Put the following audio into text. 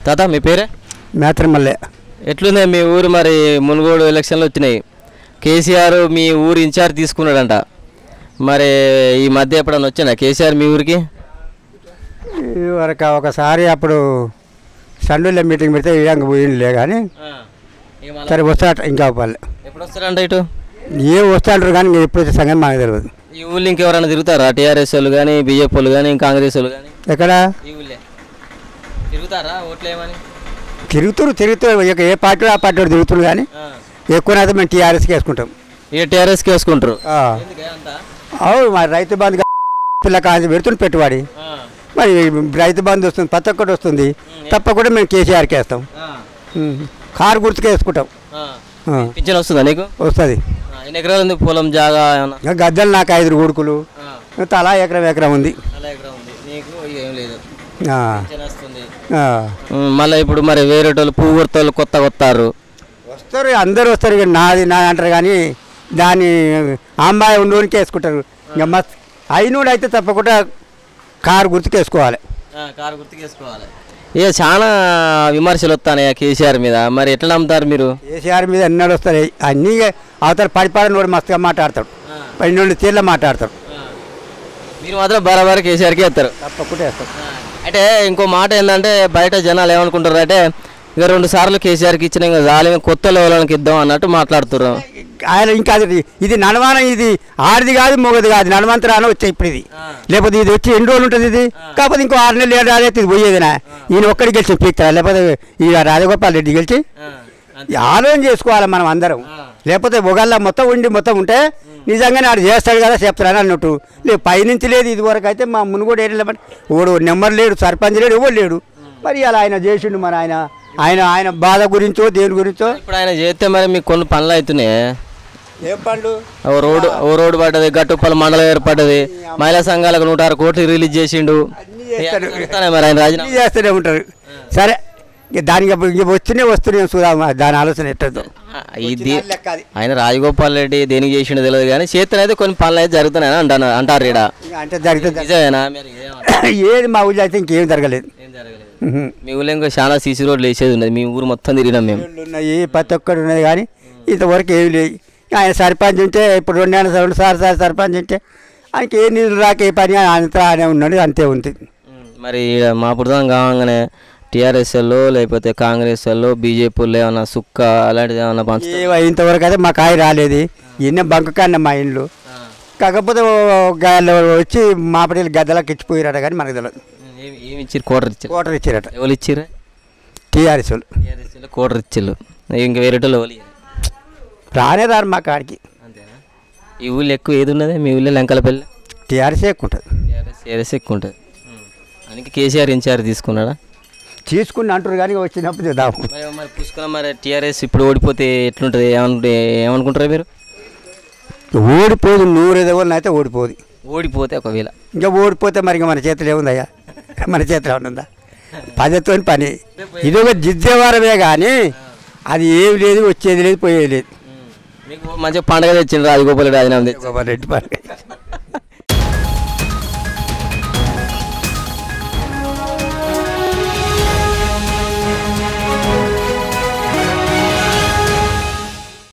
తాత మీ పేరే మేత్రమల్లె ఎట్లుంది మీ ఊరు మరి మునుగోడు ఎలక్షన్లు వచ్చినాయి కేసీఆర్ మీ ఊరు ఇన్ఛార్జ్ తీసుకున్నాడంట మరి ఈ మధ్య ఎప్పుడన్నా వచ్చినా కేసీఆర్ మీ ఊరికి వరకు ఒకసారి అప్పుడు సండూళ్ళ మీటింగ్ పెడితే ఇయ్యంగా పోయిందిలే కానీ సరే వస్తాట ఇంకా పల్లె ఎప్పుడు వస్తారంట ఇటు ఏ వస్తాంటారు కానీ ఇంకా ఎప్పుడు వచ్చే సంగతి మాకు తెలియదు ఈ ఊళ్ళో ఇంకెవరైనా తిరుగుతారా టీఆర్ఎస్ వాళ్ళు కానీ బీజేపీ వాళ్ళు కానీ కాంగ్రెస్ వాళ్ళు కానీ ఎక్కడ ఈ ఊళ్ళే తిరుగుతారా ఓట్లు ఏమని తిరుగుతురు తిరుగుతారు ఇక ఏ పార్టీ ఆ పార్టీ వాడు తిరుగుతురు కానీ ఎక్కువనైతే మేము టీఆర్ఎస్కి వేసుకుంటాం ఇక టీఆర్ఎస్కి వేసుకుంటారు ఆ. అవును మరి రైతు బంధు పిల్ల కాంచి పెడుతుంది పెట్టుబడి మరి రైతు బంధు వస్తుంది ప్రతి ఒక్కటి వస్తుంది తప్పకుండా మేము కేసీఆర్కి వేస్తాం ఉం. కారు గుర్తుకే వేసుకుంటాం ఆ. పింఛన్ వస్తుందా నీకు వస్తుంది ఆ, ఎన్ని ఎకరాలు ఉంది పొలం జాగా ఏమన్నా ఇంకా గద్దెలు నాకు ఐదు కొడుకులు ఆ, తలా ఎకరం ఎకరం ఉంది అలా ఎకరం ఉంది నీకు ఏం లేదు ఆ. పింఛన్ వస్తుంది ఆ. ఉమ్, మళ్ళీ ఇప్పుడు మరి వేరే వాళ్ళు పువ్వు గుర్తలు కొత్త కొత్తారు వస్తారు అందరూ వస్తారు ఇక నాది నా అంటారు కానీ దాన్ని ఆంబాయి ఉండోనికి వేసుకుంటారు ఇంకా మస్త్ అయినోడు అయితే తప్పకుండా కారు గుర్తుకు వేసుకోవాలి కారు గుర్తుకేసుకోవాలి ఇక చాలా విమర్శలు వస్తాయి కేసీఆర్ మీద మరి ఎట్లా నమ్ముతారు మీరు కేసీఆర్ మీద ఎన్నడూ వస్తారు అన్నీ అవతల పడిపాడనోడు మస్తుగా మాట్లాడతాడు పడినోడు తీర్ల మాట్లాడతాడు మీరు మాత్రం బరాబర్ కేసీఆర్కి వేస్తారు తప్పకుండా వేస్తాడు అంటే ఇంకో మాట ఏంటంటే బయట జనాలు ఏమనుకుంటారు అంటే ఇక రెండు సార్లు కేసీఆర్కి ఇచ్చిన ఇంకా చాలు ఇంకా కొత్త లెవెల్కి ఇద్దాం అన్నట్టు మాట్లాడుతున్నారు ఆయన ఇంకా అది ఇది నడవాన ఇది ఆడిది కాదు మొగది కాదు నడవంతరాన వచ్చాయి ఇప్పుడు ఇది లేకపోతే ఇది వచ్చి ఎన్ని రోజులు ఉంటుంది ఇది కాకపోతే ఇంకో ఆరు నెలలు ఏడు రాలేదు ఇది పోయేదినా ఈయన ఒక్కడికి గెలిచి పీక్తారా లేకపోతే ఈ రాజగోపాల్ రెడ్డి గెలిచి ఈ ఆలోచన చేసుకోవాలి మనం అందరం లేకపోతే ఒకళ్ళ మొత్తం ఉండి మొత్తం ఉంటే నిజంగానే ఆడు చేస్తాడు కదా చెప్తారని అన్నట్టు లేదు పైనుంచి లేదు ఇది వరకు అయితే మా మునుగోడు ఏరియాలో మరి ఓడు నెంబర్ లేడు సర్పంచ్ లేడు ఎవరు లేడు మరి అలా ఆయన చేసిండు మరి ఆయన ఆయన ఆయన బాధ గురించో దేని గురించో ఇప్పుడు ఆయన చేస్తే మరి మీకు కొన్ని పనులు అవుతున్నాయి ఏం పండు ఓ రోడ్డు ఓ రోడ్డు పడ్డది గట్టుపల్లి మండలం ఏర్పడ్డది మహిళా సంఘాలకు నూట ఆరు కోట్లు రిలీజ్ చేసిండు చేస్తాడు. చేస్తానే మరి ఆయన రాజీనామా అన్నీ చేస్తూనే ఉంటారు సరే ఇక దానికి అప్పుడు ఇంక వస్తూనే వస్తున్నాయి చూద్దాం దాని ఆలోచన ఎట్టదో ఇది ఆయన రాజగోపాల్ రెడ్డి దేనికి చేసిండో తెలియదు కానీ చేతనైతే కొన్ని పనులు అయితే జరుగుతున్నాయని అంటాను అంటారు ఈడ అంటే జరిగితే జరి- నిజమేనా మీరు ఏమంటారు? ఏది మా ఊళ్ళో అయితే ఇంకేం జరగలేదు ఏం జరగలేదు ఉహు. మీ ఊళ్ళో ఇంకా చాలా సీసీ రోడ్లు వేసేది ఉన్నది మీ ఊరు మొత్తం తిరిగినాం మేము ఊళ్ళు ఉన్నాయి ప్రతి ఒక్కటి ఉన్నది కానీ ఇంతవరకు ఏమి లేవు ఆయన సర్పంచ్ ఉంటే ఇప్పుడు రెండు నెలల రెండు సార్లు సార్ సర్పంచ్ ఉంటే ఆయనకి ఏ నిధులు రాక ఏ పని అంతా ఆయన ఉన్నాడు అంతే ఉంది మరి ఈడ మా పుడతాం కావంగానే టీఆర్ఎస్ వాళ్ళు లేకపోతే కాంగ్రెస్ వాళ్ళు బీజేపీ వాళ్ళు ఏమన్నా సుక్క అలాంటిది ఏమన్నా పంచు ఏ ఇంతవరకు అయితే మా కాయ రాలేదు ఇన్న బంకకాన్న మా ఇండ్లు కాకపోతే ఓ గాల్లో వచ్చి మాపడీలు గద్దలకు ఇచ్చిపోయారట కానీ మనకు తెలియదు ఏమి ఏమి ఇచ్చారు కోటర్ ఇచ్చారు కోటర్ ఇచ్చారట ఎవరు ఇచ్చారు టీఆర్ఎస్ వాళ్ళు టీఆర్ఎస్ వాళ్ళు కోటర్ ఇచ్చారు ఇంకా వేరే వాళ్ళు ఎవరు ఇయ్యరు. రానే రారు మా కాడికి అంతేనా ఈ ఊళ్ళో ఎక్కువ ఏది ఉన్నది మీ ఊళ్ళో లంకలపల్లి టీఆర్ఎస్ ఎక్కువ ఉంటుంది టీఆర్ఎస్ టీఆర్ఎస్ ఎక్కువ ఉంటుంది అందుకే కేసీఆర్ ఇన్ఛార్జ్ తీసుకున్నాడా తీసుకుని అంటారు కానీ వచ్చినప్పుడు దాము మరి మరి పుష్కరం మరి టీఆర్ఎస్ ఇప్పుడు ఓడిపోతే ఎట్లుంటుంది ఏమనుకుంటే ఏమనుకుంటారా మీరు ఓడిపోదు నూరు ఎదవలన అయితే ఓడిపోదు ఓడిపోతే ఒకవేళ ఇంకా ఓడిపోతే మరి ఇంకా మన చేతిలో ఏముందయ్యా మన చేతిలో ఏమైనా ఉందా పదతో పని ఇది ఒక జిద్దేవారమే కానీ అది ఏమి లేదు వచ్చేది లేదు పోయేది లేదు మీకు మంచిగా పండగ తెచ్చిండ్రు రాజగోపాల్ రెడ్డి రాజీనామా తెచ్చి గోపాల్ రెడ్డి పండుగ